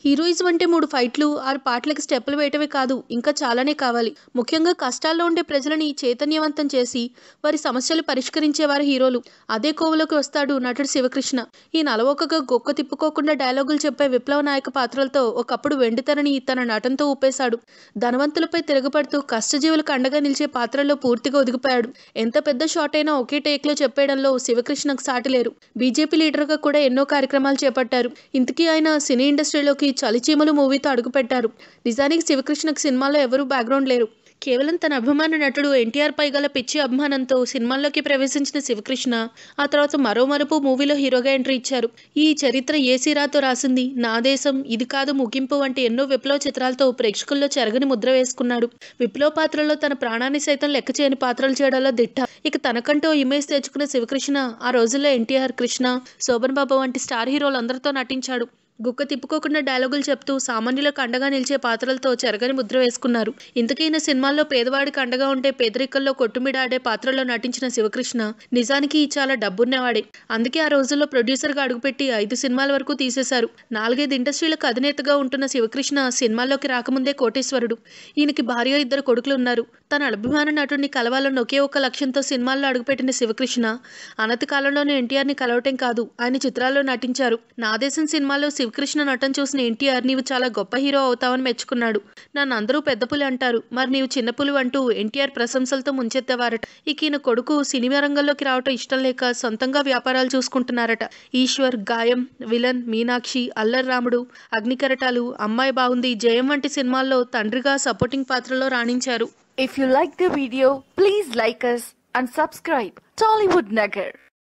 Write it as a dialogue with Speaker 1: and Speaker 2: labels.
Speaker 1: Heroism అంటే మూడు ఫైట్లు ఆరు పాటలకి స్టెప్పులు వేయటమే కాదు ఇంకా చాలానే కావాలి ముఖ్యంగా కష్టాల్లో ఉండే ప్రజలని చైతన్యవంతం చేసి వారి సమస్యలు పరిష్కరించేవారు హీరోలు అదే కోవలోకి వస్తాడు నటుడు శివకృష్ణ ఈ నలవొకగా గొక్క తిప్పుకోకుండా డైలాగులు చెప్పే విప్లవ నాయక పాత్రలతో ఒకప్పుడు వెండితెరని తన నటనతో ఊపేశాడు ధనవంతులపై తిరగబడుతూ కష్టజీవులకు అండగా నిలిచే పాత్రల్లో పూర్తిగా ఒదిగిపోయాడు ఎంత పెద్ద షాట్ అయినా ఒకే టేక్లో చెప్పేయడంలో శివకృష్ణకు సాటి లేరు బీజేపీ లీడర్గా కూడా ఎన్నో కార్యక్రమాలు చేపట్టారు ఇంతకీ ఆయన సినీ ఇండస్ట్రీలోకి చలిచీమలు మూవీతో అడుగుపెట్టారు నిజానికి శివకృష్ణకు సినిమాలో ఎవరూ బ్యాక్గ్రౌండ్ లేరు కేవలం తన అభిమాన నటుడు ఎన్టీఆర్ పై గల పిచ్చి అభిమానంతో సినిమాల్లోకి ప్రవేశించిన శివకృష్ణ ఆ తర్వాత మరో మరుపు మూవీలో హీరోగా ఎంట్రీ ఇచ్చారు ఈ చరిత్ర ఏసీరాతో రాసింది నా దేశం ఇది కాదు ముగింపు వంటి ఎన్నో విప్లవ చిత్రాలతో ప్రేక్షకుల్లో చెరగని ముద్ర వేసుకున్నాడు విప్లవ పాత్రలో తన ప్రాణాన్ని సైతం లెక్క చేయని పాత్రలు చేయడంలో దిట్ట ఇక తనకంటూ ఓ ఇమేజ్ తెచ్చుకున్న శివకృష్ణ ఆ రోజుల్లో ఎన్టీఆర్ కృష్ణ శోభన్ బాబు వంటి స్టార్ హీరోలందరితో నటించాడు గుక్క తిప్పుకోకుండా డైలాగులు చెప్తూ సామాన్యులకు అండగా నిలిచే పాత్రలతో చెరగని ముద్ర వేసుకున్నారు ఇంతకైనా సినిమాల్లో పేదవాడికి అండగా ఉంటే పేదరికల్లో కొట్టుమిడాడే పాత్రలో నటించిన శివకృష్ణ నిజానికి చాలా డబ్బున్నవాడే అందుకే ఆ రోజుల్లో ప్రొడ్యూసర్గా అడుగుపెట్టి ఐదు సినిమాల వరకు తీసేశారు నాలుగైదు ఇండస్ట్రీలకు అధినేతగా ఉంటున్న శివకృష్ణ సినిమాల్లోకి రాకముందే కోటేశ్వరుడు ఈయనకి భార్య ఇద్దరు కొడుకులు ఉన్నారు తన అభిమాన నటుడిని కలవాలని ఒకే ఒక లక్ష్యంతో సినిమాల్లో అడుగుపెట్టిన శివకృష్ణ అనతి కాలంలోనే ఎన్టీఆర్ని కలవటం కాదు ఆయన చిత్రాల్లో నటించారు నా దేశం సినిమాలో శివకృష్ణ నటన చూసిన ఎన్టీఆర్ నీవు చాలా గొప్ప హీరో అవుతావని మెచ్చుకున్నాడు నన్ను అందరూ పెద్ద పులి అంటారు మరి నీవు చిన్న పులి అంటూ ఎన్టీఆర్ ప్రశంసలతో ముంచెత్తేవారట ఇక ఈయన కొడుకు సినిమా రంగంలోకి రావటం ఇష్టం లేక సొంతంగా వ్యాపారాలు చూసుకుంటున్నారట ఈశ్వర్ గాయం విలన్ మీనాక్షి అల్లరి రాముడు అగ్నికరటాలు అమ్మాయి బాగుంది జయం వంటి సినిమాల్లో తండ్రిగా సపోర్టింగ్ పాత్రలో రాణించారు
Speaker 2: If you like the video, please like us and subscribe. Tollywood Nagar.